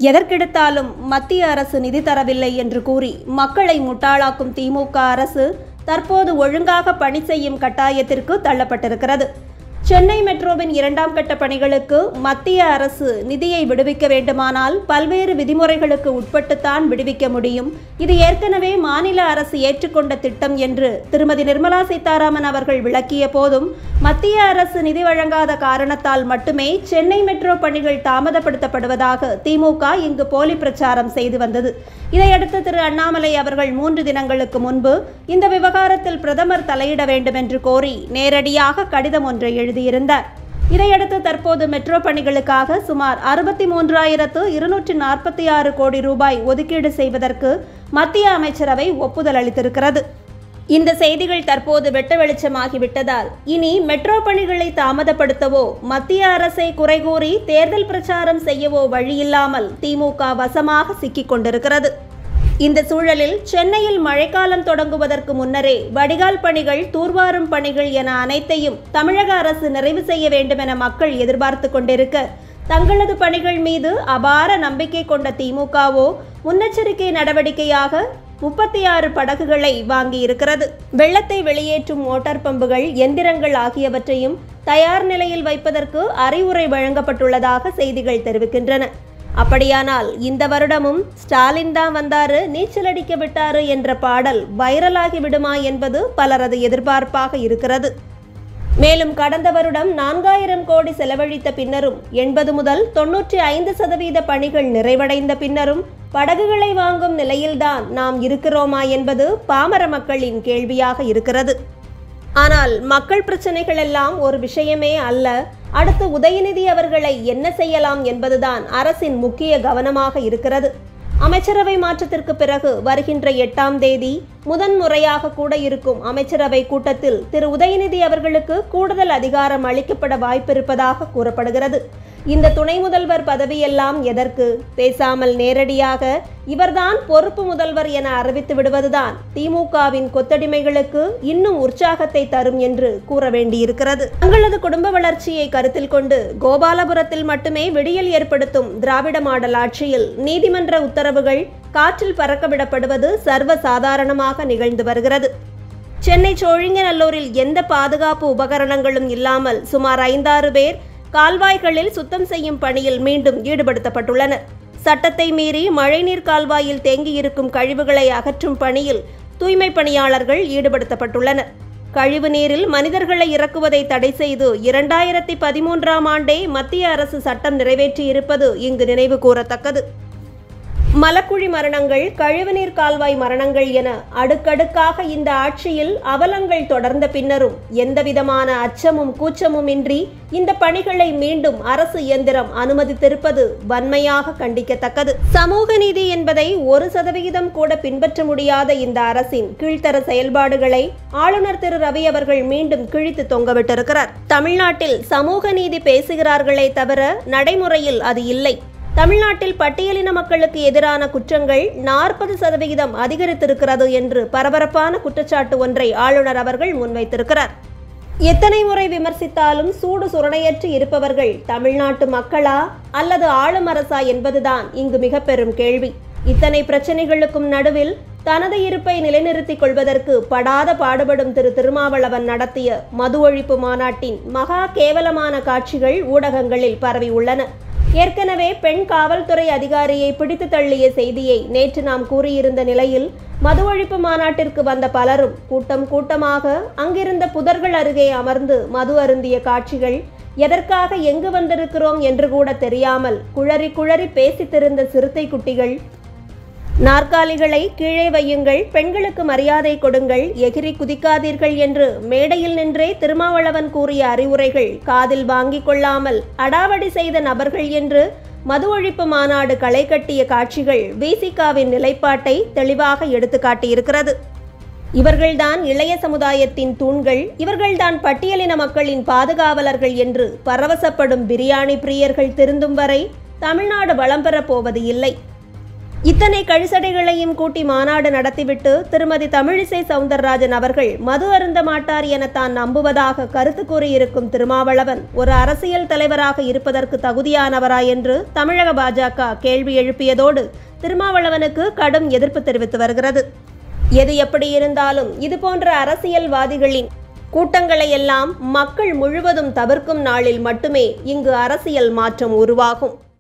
எதற்கெடுத்தாலும் மத்திய அரசு நிதி தரவில்லை என்று கூறி மக்களை முட்டாளாக்கும் திமுக அரசு தற்போது ஒழுங்காக பணி செய்யும் கட்டாயத்திற்கு தள்ளப்பட்டிருக்கிறது சென்னை மெட்ரோவின் இரண்டாம் கட்ட பணிகளுக்கு மத்திய அரசு நிதியை விடுவிக்க வேண்டுமானால் பல்வேறு விதிமுறைகளுக்கு உட்பட்டுத்தான் விடுவிக்க முடியும் இது ஏற்கனவே மாநில அரசு ஏற்றுக்கொண்ட திட்டம் என்று திருமதி நிர்மலா சீதாராமன் அவர்கள் விளக்கிய போதும் மத்திய அரசு நிதி வழங்காத காரணத்தால் மட்டுமே சென்னை மெட்ரோ பணிகள் தாமதப்படுத்தப்படுவதாக திமுக இங்கு போலி பிரச்சாரம் செய்து வந்தது இதையடுத்து திரு அண்ணாமலை அவர்கள் மூன்று தினங்களுக்கு முன்பு இந்த விவகாரத்தில் பிரதமர் தலையிட வேண்டும் என்று கோரி நேரடியாக கடிதம் ஒன்றை எழுதியிருந்தார் இதையடுத்து தற்போது மெட்ரோ பணிகளுக்காக சுமார் அறுபத்தி மூன்றாயிரத்து இருநூற்றி நாற்பத்தி ஆறு கோடி ரூபாய் ஒதுக்கீடு செய்வதற்கு மத்திய அமைச்சரவை ஒப்புதல் அளித்திருக்கிறது இந்த செய்திகள் தற்போது வெட்ட வெளிச்சமாகிவிட்டதால் இனி மெட்ரோ பணிகளை தாமதப்படுத்தவோ மத்திய அரசை குறை கூறி தேர்தல் பிரச்சாரம் செய்யவோ வழியில்லாமல் திமுக வசமாக சிக்கிக் கொண்டிருக்கிறது இந்த சூழலில் சென்னையில் மழைக்காலம் தொடங்குவதற்கு முன்னரே வடிகால் பணிகள் தூர்வாரும் பணிகள் என அனைத்தையும் தமிழக அரசு நிறைவு செய்ய வேண்டும் என மக்கள் எதிர்பார்த்து கொண்டிருக்க தங்களது பணிகள் மீது அபார நம்பிக்கை கொண்ட திமுகவோ முன்னெச்சரிக்கை நடவடிக்கையாக முப்பத்தி ஆறு படகுகளை வாங்கியிருக்கிறது வெள்ளத்தை வெளியேற்றும் மோட்டார் பம்புகள் எந்திரங்கள் ஆகியவற்றையும் தயார் நிலையில் வைப்பதற்கு அறிவுரை வழங்கப்பட்டுள்ளதாக செய்திகள் தெரிவிக்கின்றன அப்படியானால் இந்த வருடமும் ஸ்டாலின் தான் வந்தாரு நீச்சல் அடிக்க விட்டாரு என்ற பாடல் வைரலாகி விடுமா என்பது பலரது எதிர்பார்ப்பாக இருக்கிறது மேலும் கடந்த வருடம் நான்காயிரம் கோடி செலவழித்த பின்னரும் எண்பது முதல் தொன்னூற்றி ஐந்து சதவீத பணிகள் நிறைவடைந்த பின்னரும் படகுகளை வாங்கும் நிலையில்தான் நாம் இருக்கிறோமா என்பது பாமர மக்களின் கேள்வியாக இருக்கிறது ஆனால் மக்கள் பிரச்சனைகள் எல்லாம் ஒரு விஷயமே அல்ல அடுத்து உதயநிதி அவர்களை என்ன செய்யலாம் என்பதுதான் அரசின் முக்கிய கவனமாக இருக்கிறது அமைச்சரவை மாற்றத்திற்கு பிறகு வருகின்ற எட்டாம் தேதி முதன்முறையாக கூட இருக்கும் அமைச்சரவை கூட்டத்தில் திரு உதயநிதி அவர்களுக்கு கூடுதல் அதிகாரம் அளிக்கப்பட வாய்ப்பிருப்பதாக கூறப்படுகிறது இந்த துணை முதல்வர் பதவியெல்லாம் எதற்கு பேசாமல் நேரடியாக இவர்தான் பொறுப்பு முதல்வர் என அறிவித்து விடுவதுதான் திமுகவின் கொத்தடிமைகளுக்கு இன்னும் உற்சாகத்தை தரும் என்று கூற வேண்டியிருக்கிறது தங்களது குடும்ப வளர்ச்சியை கருத்தில் கொண்டு கோபாலபுரத்தில் மட்டுமே விடியல் ஏற்படுத்தும் திராவிட மாடல் ஆட்சியில் நீதிமன்ற உத்தரவுகள் காற்றில் பறக்கவிடப்படுவது சர்வ சாதாரணமாக நிகழ்ந்து வருகிறது சென்னை சோழிங்கநல்லூரில் எந்த பாதுகாப்பு உபகரணங்களும் இல்லாமல் சுமார் ஐந்தாறு பேர் கால்வாய்களில் சுத்தம் செய்யும் பணியில் மீண்டும் ஈடுபடுத்தப்பட்டுள்ளனர் சட்டத்தை மீறி மழைநீர் கால்வாயில் தேங்கியிருக்கும் கழிவுகளை அகற்றும் பணியில் தூய்மை பணியாளர்கள் ஈடுபடுத்தப்பட்டுள்ளனர் கழிவு நீரில் மனிதர்களை இறக்குவதை தடை செய்து இரண்டாயிரத்தி பதிமூன்றாம் ஆண்டே மத்திய அரசு சட்டம் நிறைவேற்றியிருப்பது இங்கு நினைவு கூறத்தக்கது மலக்குழி மரணங்கள் கழிவுநீர் கால்வாய் மரணங்கள் என அடுக்கடுக்காக இந்த ஆட்சியில் அவலங்கள் தொடர்ந்த பின்னரும் எந்தவிதமான அச்சமும் கூச்சமும் இன்றி இந்த பணிகளை மீண்டும் அரசு இயந்திரம் அனுமதித்திருப்பது வன்மையாக கண்டிக்கத்தக்கது சமூக நீதி என்பதை ஒரு சதவிகிதம் கூட பின்பற்ற முடியாத இந்த அரசின் கீழ்த்தர செயல்பாடுகளை ஆளுநர் திரு ரவி அவர்கள் மீண்டும் கிழித்து தொங்கவிட்டிருக்கிறார் தமிழ்நாட்டில் சமூக நீதி பேசுகிறார்களே தவிர நடைமுறையில் அது இல்லை தமிழ்நாட்டில் பட்டியலின மக்களுக்கு எதிரான குற்றங்கள் நாற்பது சதவிகிதம் அதிகரித்திருக்கிறது என்று பரபரப்பான குற்றச்சாட்டு ஒன்றை ஆளுநர் அவர்கள் முன்வைத்திருக்கிறார் எத்தனை முறை விமர்சித்தாலும் சூடு சுரணையற்று இருப்பவர்கள் தமிழ்நாட்டு மக்களா அல்லது ஆளும் அரசா என்பதுதான் இங்கு மிக பெரும் கேள்வி இத்தனை பிரச்சனைகளுக்கும் நடுவில் தனது இருப்பை நிலைநிறுத்திக் கொள்வதற்கு படாத பாடுபடும் திரு திருமாவளவன் நடத்திய மது ஒழிப்பு மாநாட்டின் மகா கேவலமான காட்சிகள் ஊடகங்களில் பரவி உள்ளன ஏற்கனவே பெண் காவல்துறை அதிகாரியை பிடித்து தள்ளிய செய்தியை நேற்று நாம் கூறியிருந்த நிலையில் மது ஒழிப்பு மாநாட்டிற்கு வந்த பலரும் கூட்டம் கூட்டமாக அங்கிருந்த புதர்கள் அருகே அமர்ந்து மது அருந்திய காட்சிகள் எதற்காக எங்கு வந்திருக்கிறோம் என்று கூட தெரியாமல் குழறி குழறி பேசித்திருந்த சிறுத்தை குட்டிகள் நாற்காலிகளை கீழே வையுங்கள் பெண்களுக்கு மரியாதை கொடுங்கள் எகிரி குதிக்காதீர்கள் என்று மேடையில் நின்றே திருமாவளவன் கூறிய அறிவுரைகள் காதில் வாங்கிக் கொள்ளாமல் அடாவடி செய்த நபர்கள் என்று மது ஒழிப்பு மாநாடு களை கட்டிய காட்சிகள் விசிகாவின் நிலைப்பாட்டை தெளிவாக எடுத்துக்காட்டியிருக்கிறது இவர்கள்தான் இளைய சமுதாயத்தின் தூண்கள் இவர்கள்தான் பட்டியலின மக்களின் பாதுகாவலர்கள் என்று பரவசப்படும் பிரியாணி பிரியர்கள் திருந்தும் வரை தமிழ்நாடு வளம் பெறப் போவது இல்லை இத்தனை கழிசடைகளையும் கூட்டி மாநாடு நடத்திவிட்டு திருமதி தமிழிசை சவுந்தரராஜன் அவர்கள் மது அருந்த மாட்டார் என தான் நம்புவதாக கருத்து கூறியிருக்கும் திருமாவளவன் ஒரு அரசியல் தலைவராக இருப்பதற்கு தகுதியானவரா என்று தமிழக பாஜக கேள்வி எழுப்பியதோடு திருமாவளவனுக்கு கடும் எதிர்ப்பு தெரிவித்து வருகிறது எது எப்படி இருந்தாலும் இதுபோன்ற அரசியல்வாதிகளின் கூட்டங்களை எல்லாம் மக்கள் முழுவதும் தவிர்க்கும் நாளில் மட்டுமே இங்கு அரசியல் மாற்றம் உருவாகும்